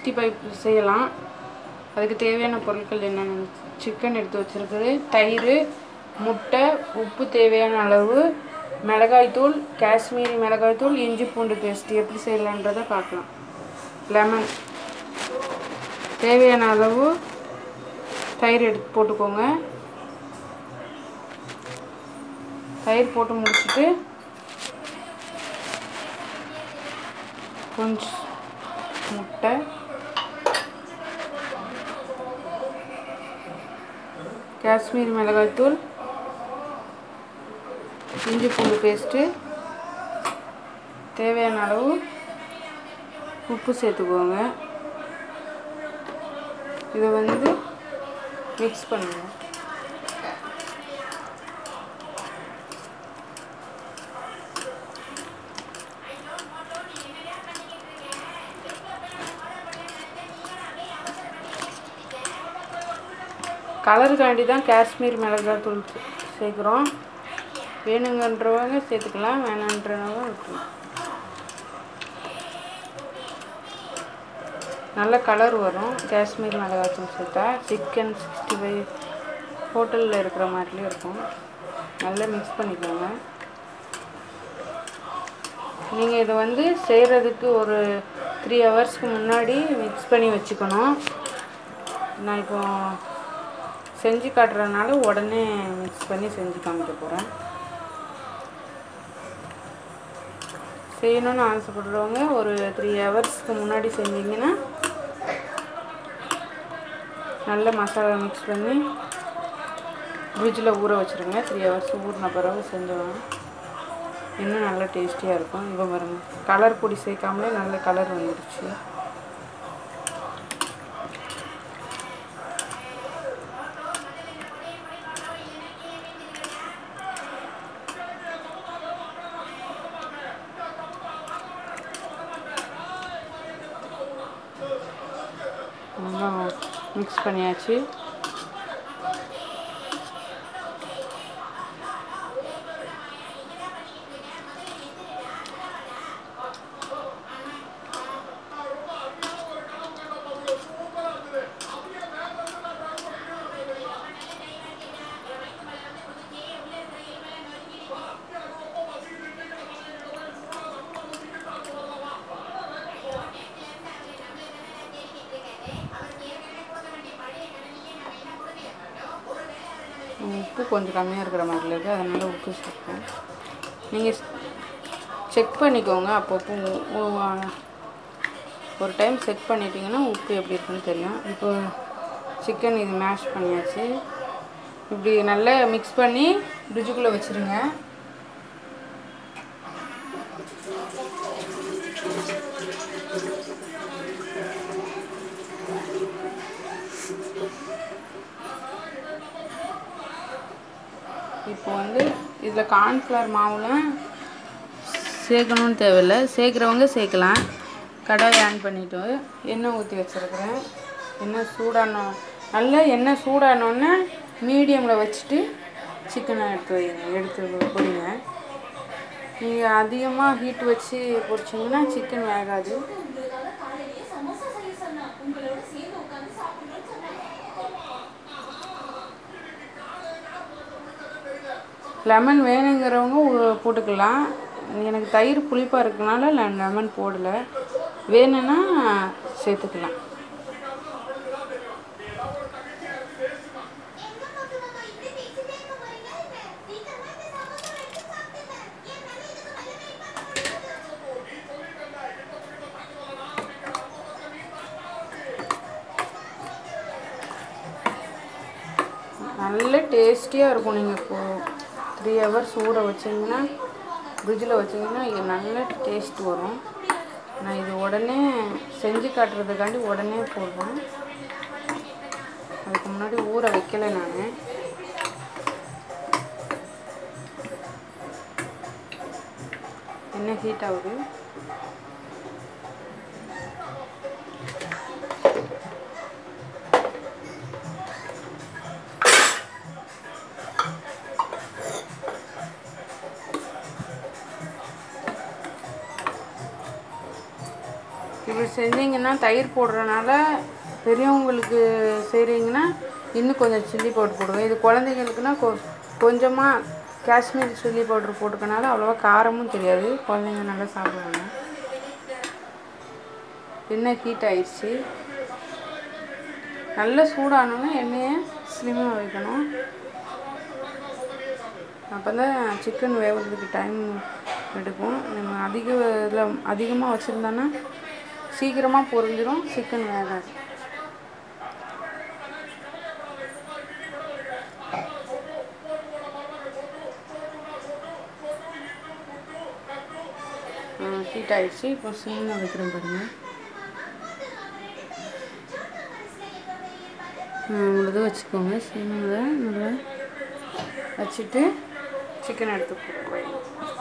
Sixty five செய்யலாம் அதுக்கு தேவையான பொருட்கள் என்னென்னு சிக்கன் எடுத்து வச்சுருக்குது தயிர் முட்டை உப்பு தேவையான அளவு மிளகாய்த்தூள் காஷ்மீரி மிளகாய்த்தூள் இஞ்சி பூண்டு பேஸ்ட் எப்படி செய்யலான்றதை பார்க்கலாம் லெமன் தேவையான அளவு தயிர் எடுத்து போட்டுக்கோங்க தயிர் போட்டு முடிச்சுட்டு கொஞ்சம் முட்டை காஷ்மீர் மிளகாய்த்தூள் இஞ்சி பூண்டு பேஸ்ட்டு தேவையான அளவு உப்பு சேர்த்துக்கோங்க இதை வந்து மிக்ஸ் பண்ணுங்க கலருக்காண்டி தான் காஷ்மீர் மிளகாய் தூள் சேர்க்குறோம் வேணுங்கன்றவங்க சேர்த்துக்கலாம் வேணான்றவங்க விட்டுலாம் நல்ல கலர் வரும் காஷ்மீர் மிளகாய் தூள் சேர்த்தா சிக்கன் சிக்ஸ்டி ஃபைவ் ஹோட்டலில் இருக்கிற மாதிரிலே இருக்கும் நல்லா மிக்ஸ் பண்ணிக்கோங்க நீங்கள் இதை வந்து செய்கிறதுக்கு ஒரு த்ரீ ஹவர்ஸ்க்கு முன்னாடி மிக்ஸ் பண்ணி வச்சுக்கணும் நான் இப்போ செஞ்சு காட்டுறதுனால உடனே மிக்ஸ் பண்ணி செஞ்சு காமிக்க போகிறேன் செய்யணும்னு ஆசைப்படுறவங்க ஒரு த்ரீ ஹவர்ஸ்க்கு முன்னாடி செஞ்சீங்கன்னா நல்ல மசாலா மிக்ஸ் பண்ணி ஃப்ரிட்ஜில் ஊற வச்சுருங்க த்ரீ ஹவர்ஸ் ஊறின பிறகு செஞ்சோம் இன்னும் நல்லா டேஸ்டியாக இருக்கும் இப்போ பாருங்க கலர் பொடி சேர்க்காமலே நல்ல கலர் வந்துடுச்சு நல்லா மிக்ஸ் பண்ணியாச்சு உப்பு கொஞ்சம் கம்மியாக இருக்கிற மாதிரி இருக்குது அதனால் உப்பு சேர்ப்பேன் நீங்கள் செக் பண்ணிக்கோங்க அப்பப்போ உ- உ- ஒரு டைம் செக் பண்ணிட்டீங்கன்னா உப்பு எப்படி இருக்குன்னு தெரியும் இப்போ சிக்கன் இது மேஷ் பண்ணியாச்சு இப்படி நல்லா மிக்ஸ் பண்ணி ஃப்ரிட்ஜுக்குள்ளே வச்சுருங்க இப்போ வந்து இதில் கார்ன்ஃப்ளவர் மாவுலாம் சேர்க்கணும்னு தேவையில்லை சேர்க்குறவங்க சேர்க்கலாம் கடாயை ஆன் பண்ணிவிட்டு எண்ணெய் ஊற்றி வச்சுருக்கிறேன் எண்ணெய் சூடானோ நல்லா எண்ணெய் சூடானோன்னே மீடியமில் வச்சுட்டு சிக்கனை எடுத்து வைங்க எடுத்து பொரிங்க நீங்கள் அதிகமாக ஹீட் வச்சு பொரிச்சிங்கன்னா சிக்கன் வேகாது லெமன் வேணுங்கிறவங்க உ- போட்டுக்கலாம் எனக்கு தயிர் புளிப்பாக இருக்கனால நான் லெமன் போடலை வேணும்னா சேர்த்துக்கலாம் நல்ல டேஸ்டியாக இருக்கும் நீங்கள் இப்போ த்ரீ ஹவர்ஸ் ஊற வச்சிங்கன்னா ஃப்ரிட்ஜில் வச்சிங்கன்னா இது நல்ல டேஸ்ட் வரும் நான் இது உடனே செஞ்சு காட்டுறதுக்காண்டி உடனே போடுறேன் அதுக்கு முன்னாடி ஊற வைக்கல நான் என்ன ஹீட் ஆகுது இப்படி செஞ்சீங்கன்னா தயிர் போடுறனால பெரியவங்களுக்கு செய்கிறீங்கன்னா இன்னும் கொஞ்சம் சில்லி பவுடர் போடுவேன் இது குழந்தைங்களுக்குன்னா கொ கொஞ்சமாக காஷ்மீர் சில்லி பவுடர் போட்டுக்கனால அவ்வளோவா காரமும் தெரியாது குழந்தைங்க நல்லா சாப்பிடுவாங்க எண்ணெய் ஹீட் ஆயிடுச்சு நல்லா சூடானோன்னே எண்ணெயை ஸ்லிம்மாக வைக்கணும் அப்போ தான் சிக்கன் வேகிறதுக்கு டைம் எடுக்கும் நம்ம அதிக இதில் அதிகமாக வச்சுருந்தோன்னா சீக்கிரமாக பொரிஞ்சிடும் சிக்கன் வேகாது ஹீட் ஆயிடுச்சு இப்போ சிம்மில் வைக்கிறேன் பாருங்கள் இவ்வளோது வச்சுக்கோங்க சிம்மில் நல்லா வச்சுட்டு சிக்கன் எடுத்து போட்டுருவேன்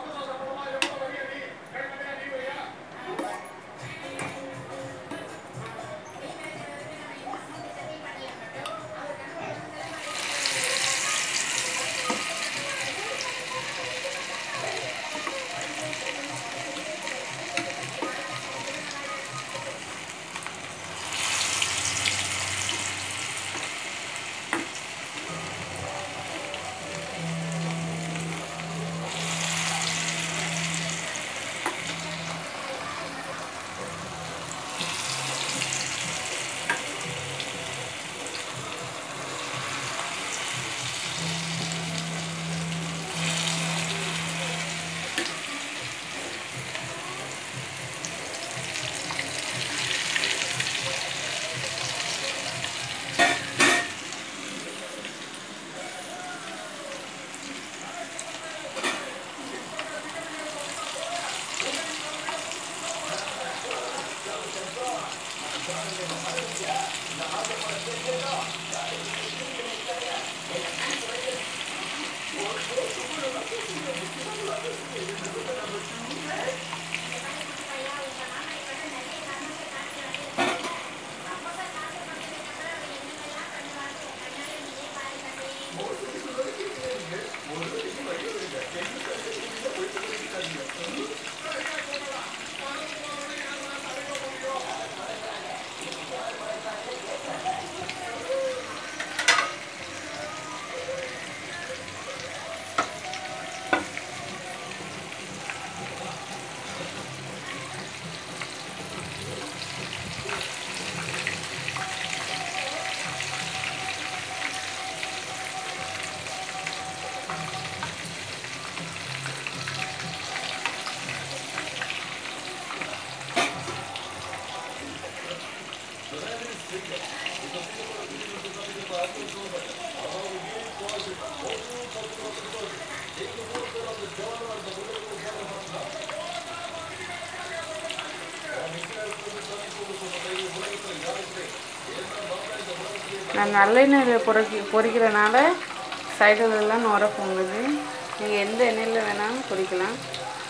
நான் நல்லெண்ணெயில் பொறிக்க பொரிக்கிறனால சைடுலலாம் நுர பொங்குது நீங்கள் எந்த எண்ணெயில் வேணாலும் பொரிக்கலாம்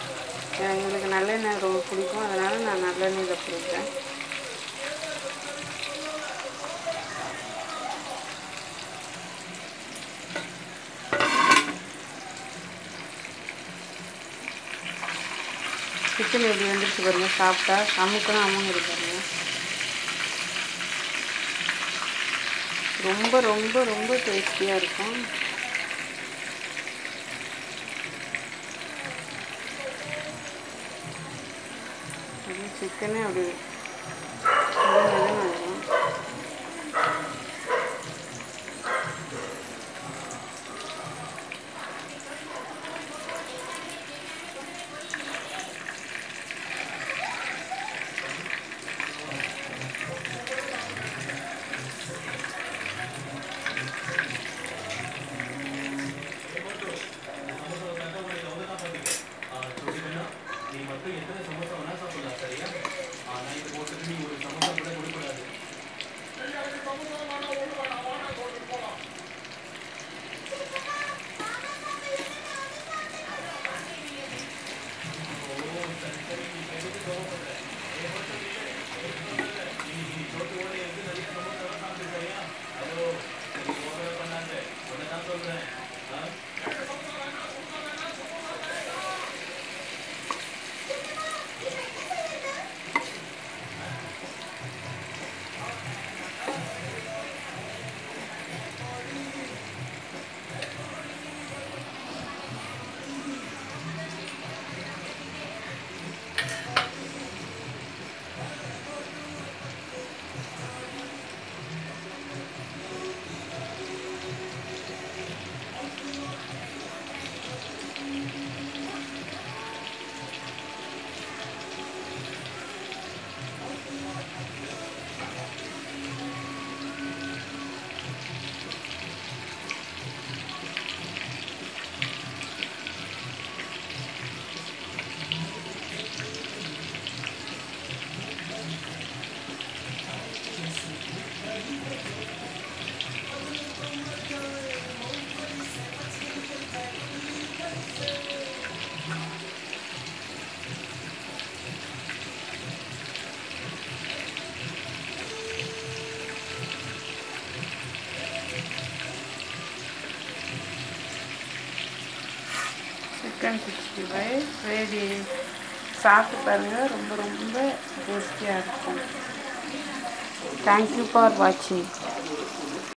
எங்களுக்கு நல்லெண்ணெய் ரொம்ப பிடிக்கும் அதனால் நான் நல்லெண்ணெயில் பொரிக்கிறேன் சிக்கன் எப்படி வந்துருச்சு பாருங்க சாப்பிட்டா அமுக்கணும் அமுங்க பாருங்க ரொம்ப ரொம்ப ரொம்ப டேஸ்டியாக இருக்கும் சிக்கனே அப்படி மெது மெதுன்னு ஆயிடும். சிக்கன் சிக்ஸ்டி ஃபைவ் ரெடி சாப்பிட்டு பாருங்கள் ரொம்ப ரொம்ப டேஸ்டியாக இருக்கும் தேங்க்யூ ஃபார் வாட்சிங்